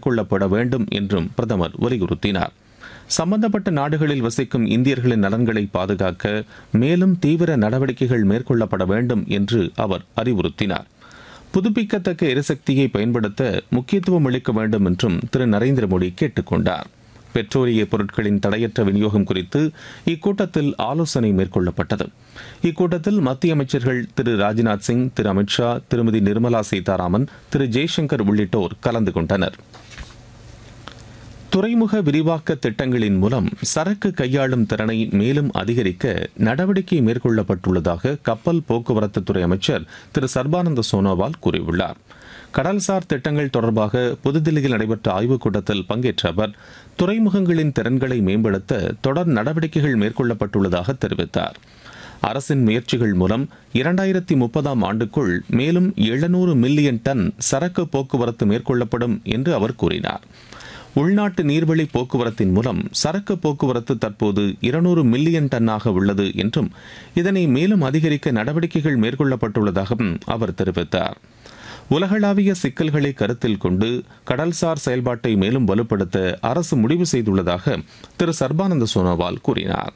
மேற்கொள்ளப்பட வேண்டும் என்றும் பிரதமர் வலியுறுத்தினார் சம்பந்தப்பட்ட நாடுகளில் வசிக்கும் இந்தியர்களின் நலன்களை பாதுகாக்க மேலும் தீவிர நடவடிக்கைகள் மேற்கொள்ளப்பட வேண்டும் என்று அவர் அறிவுறுத்தினார் புதுப்பிக்கத்தக்க எரிசக்தியை பயன்படுத்த முக்கியத்துவம் அளிக்க வேண்டும் என்றும் திரு நரேந்திர மோடி கேட்டுக் கொண்டார் பெட்ரோலிய பொருட்களின் தடையற்ற விநியோகம் குறித்து இக்கூட்டத்தில் ஆலோசனை மேற்கொள்ளப்பட்டது இக்கூட்டத்தில் மத்திய அமைச்சர்கள் திரு ராஜ்நாத் சிங் திரு அமித்ஷா திருமதி நிர்மலா சீதாராமன் திரு ஜெய்சங்கர் உள்ளிட்டோர் கலந்து கொண்டனர் துறைமுக விரிவாக்க திட்டங்களின் மூலம் சரக்கு கையாளும் திறனை மேலும் அதிகரிக்க நடவடிக்கை மேற்கொள்ளப்பட்டுள்ளதாக கப்பல் போக்குவரத்து துறை அமைச்சர் திரு சர்பானந்த சோனோவால் கூறியுள்ளார் கடல்சார் திட்டங்கள் தொடர்பாக புதுதில்லியில் நடைபெற்ற ஆய்வுக் கூட்டத்தில் பங்கேற்ற அவர் துறைமுகங்களின் திறன்களை மேம்படுத்த தொடர் நடவடிக்கைகள் மேற்கொள்ளப்பட்டுள்ளதாக தெரிவித்தார் அரசின் முயற்சிகள் மூலம் இரண்டாயிரத்தி முப்பதாம் ஆண்டுக்குள் மேலும் எழுநூறு மில்லியன் டன் சரக்கு போக்குவரத்து மேற்கொள்ளப்படும் என்று அவர் கூறினார் உள்நாட்டு நீர்வழி போக்குவரத்தின் மூலம் சரக்கு போக்குவரத்து தற்போது இருநூறு மில்லியன் டன்னாக உள்ளது என்றும் இதனை மேலும் அதிகரிக்க நடவடிக்கைகள் மேற்கொள்ளப்பட்டுள்ளதாகவும் அவர் தெரிவித்தார் உலகளாவிய சிக்கல்களை கருத்தில் கொண்டு கடல்சார் செயல்பாட்டை மேலும் வலுப்படுத்த அரசு முடிவு செய்துள்ளதாக திரு சர்பானந்த சோனோவால் கூறினார்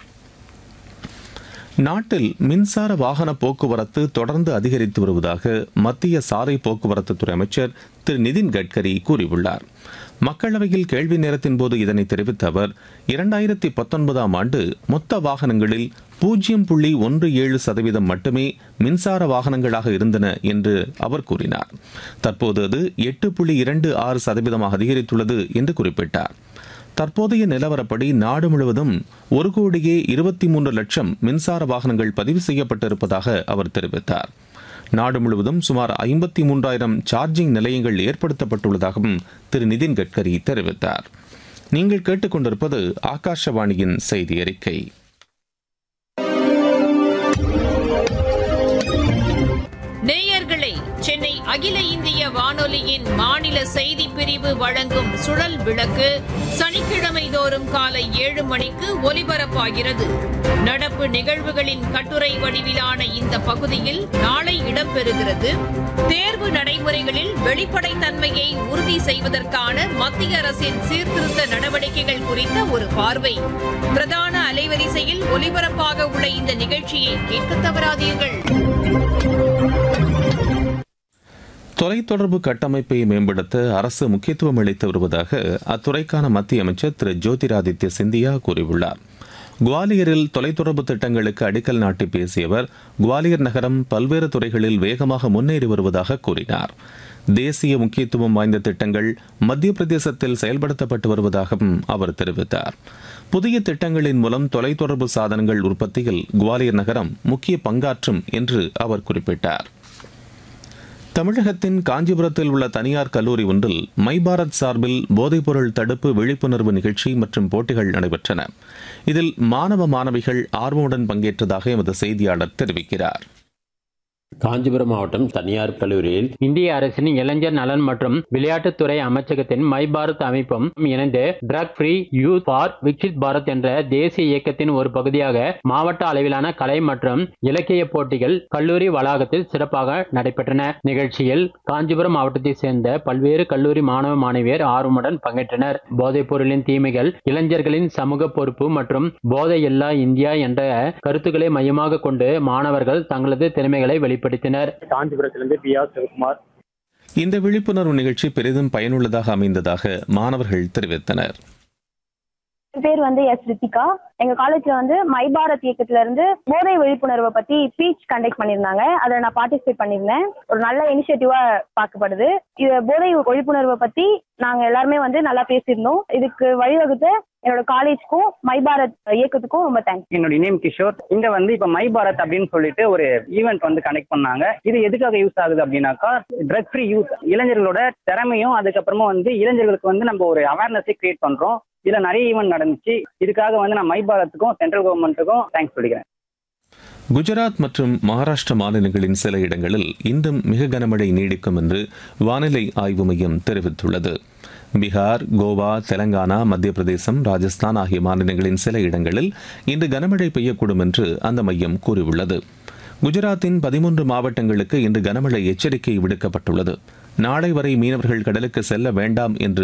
நாட்டில் மின்சார வாகன போக்குவரத்து தொடர்ந்து அதிகரித்து வருவதாக மத்திய சாலை போக்குவரத்து துறை அமைச்சர் திரு நிதின் கட்கரி கூறியுள்ளார் மக்களவையில் கேள்வி நேரத்தின் போது இதனை தெரிவித்த அவர் இரண்டாயிரத்தி பத்தொன்பதாம் ஆண்டு மொத்த வாகனங்களில் பூஜ்ஜியம் புள்ளி ஒன்று ஏழு சதவீதம் மட்டுமே மின்சார வாகனங்களாக இருந்தன என்று அவர் கூறினார் தற்போது அது எட்டு புள்ளி இரண்டு ஆறு சதவீதமாக அதிகரித்துள்ளது என்று குறிப்பிட்டார் தற்போதைய நிலவரப்படி நாடு முழுவதும் ஒரு கோடியே இருபத்தி மூன்று லட்சம் மின்சார வாகனங்கள் பதிவு செய்யப்பட்டிருப்பதாக அவர் தெரிவித்தார் நாடு முழுவதும் சுமார் ஐம்பத்தி மூன்றாயிரம் சார்ஜிங் நிலையங்கள் ஏற்படுத்தப்பட்டுள்ளதாகவும் திரு நிதின் கட்கரி தெரிவித்தார் நீங்கள் கேட்டுக்கொண்டிருப்பது ஆகாஷவாணியின் செய்தி அறிக்கை நேயர்களே சென்னை அகில இந்திய வானொலியின் மாநில செய்தி பிரிவு வழங்கும் சுழல் விளக்கு சனிக்கிழமை தோறும் காலை ஏழு மணிக்கு ஒலிபரப்பாகிறது நடப்பு நிகழ்வுகளின் கட்டுரை வடிவிலான இந்த பகுதியில் நாளை இடம்பெறுகிறது தேர்வு நடைமுறைகளில் வெளிப்படைத்தன்மையை உறுதி செய்வதற்கான மத்திய அரசின் சீர்திருத்த நடவடிக்கைகள் குறித்த ஒரு பார்வை பிரதான அலைவரிசையில் ஒலிபரப்பாக உள்ள இந்த நிகழ்ச்சியை கேட்க தவறாதீர்கள் தொலைத்தொடர்பு கட்டமைப்பை மேம்படுத்த அரசு முக்கியத்துவம் அளித்து வருவதாக அத்துறைக்கான மத்திய அமைச்சர் திரு ஜோதிராதித்ய சிந்தியா கூறியுள்ளார் குவாலியரில் தொலைத்தொடர்பு திட்டங்களுக்கு அடிக்கல் நாட்டி பேசிய அவர் குவாலியர் நகரம் பல்வேறு துறைகளில் வேகமாக முன்னேறி வருவதாக கூறினார் தேசிய முக்கியத்துவம் வாய்ந்த திட்டங்கள் மத்திய பிரதேசத்தில் செயல்படுத்தப்பட்டு வருவதாகவும் அவர் தெரிவித்தார் புதிய திட்டங்களின் மூலம் தொலைத்தொடர்பு சாதனங்கள் உற்பத்தியில் குவாலியர் நகரம் முக்கிய பங்காற்றும் என்று அவர் குறிப்பிட்டார் தமிழகத்தின் காஞ்சிபுரத்தில் உள்ள தனியார் கல்லூரி ஒன்றில் மை பாரத் சார்பில் போதைப்பொருள் தடுப்பு விழிப்புணர்வு நிகழ்ச்சி மற்றும் போட்டிகள் நடைபெற்றன இதில் மாணவ மாணவிகள் ஆர்வமுடன் பங்கேற்றதாக எமது செய்தியாளர் தெரிவிக்கிறார் காஞ்சிபுரம் மாவட்டம் தனியார் கல்லூரியில் இந்திய அரசின் இளைஞர் நலன் மற்றும் விளையாட்டுத்துறை அமைச்சகத்தின் மை பாரத் அமைப்பும் இணைந்து drug free youth for Viksit Bharat என்ற தேசிய இயக்கத்தின் ஒரு பகுதியாக மாவட்ட அளவிலான கலை மற்றும் இலக்கிய போட்டிகள் கல்லூரி வளாகத்தில் சிறப்பாக நடைபெற்றன நிகழ்ச்சியில் காஞ்சிபுரம் மாவட்டத்தை சேர்ந்த பல்வேறு கல்லூரி மாணவ மாணவியர் ஆர்வமுடன் பங்கேற்றனர் போதைப் பொருளின் தீமைகள் இளைஞர்களின் சமூக பொறுப்பு மற்றும் போதை இல்லா இந்தியா என்ற கருத்துக்களை மையமாக கொண்டு மாணவர்கள் தங்களது திறமைகளை வெளிப்படுத்தினர் காஞ்சிபுரத்திலிருந்து பி ஆர் சிவகுமார் இந்த விழிப்புணர்வு நிகழ்ச்சி பெரிதும் பயனுள்ளதாக அமைந்ததாக மாணவர்கள் தெரிவித்தனர் என் பேர் வந்து எஸ் ரித்திகா எங்க காலேஜ்ல வந்து மை பாரத் இயக்கத்துல இருந்து போதை விழிப்புணர்வை பத்தி ஸ்பீச் கண்டக்ட் பண்ணியிருந்தாங்க அதுல நான் பார்ட்டிசிபேட் பண்ணியிருந்தேன் ஒரு நல்ல இனிஷியேட்டிவா பார்க்கப்படுது இது போதை விழிப்புணர்வை பத்தி நாங்க எல்லாருமே வந்து நல்லா பேசியிருந்தோம் இதுக்கு வழிவகுத்த என்னோட காலேஜ்க்கும் மை பாரத் இயக்கத்துக்கும் ரொம்ப தேங்க்ஸ் என்னோட நேம் கிஷோர் இங்க வந்து இப்ப மை பாரத் அப்படின்னு சொல்லிட்டு ஒரு ஈவெண்ட் வந்து கனெக்ட் பண்ணாங்க இது எதுக்காக யூஸ் ஆகுது அப்படின்னாக்கா ட்ரக் ஃப்ரீ யூத் இளைஞர்களோட திறமையும் அதுக்கப்புறமா வந்து இளைஞர்களுக்கு வந்து நம்ம ஒரு அவேர்னஸை கிரியேட் பண்றோம் இதுல நிறைய ஈவெண்ட் நடந்துச்சு இதுக்காக வந்து நான் மை பாரத்துக்கும் சென்ட்ரல் கவர்மெண்ட்டுக்கும் தேங்க்ஸ் சொல்லிக்கிறேன் குஜராத் மற்றும் மகாராஷ்டிர மாநிலங்களின் சில இடங்களில் இன்றும் மிக கனமழை நீடிக்கும் என்று வானிலை ஆய்வு மையம் தெரிவித்துள்ளது பீகார் கோவா தெலங்கானா மத்திய பிரதேசம் ராஜஸ்தான் ஆகிய மாநிலங்களின் சில இடங்களில் இன்று கனமழை பெய்யக்கூடும் என்று அந்த மையம் கூறியுள்ளது குஜராத்தின் பதிமூன்று மாவட்டங்களுக்கு இன்று கனமழை எச்சரிக்கை விடுக்கப்பட்டுள்ளது நாளை வரை மீனவர்கள் கடலுக்கு செல்ல வேண்டாம் என்று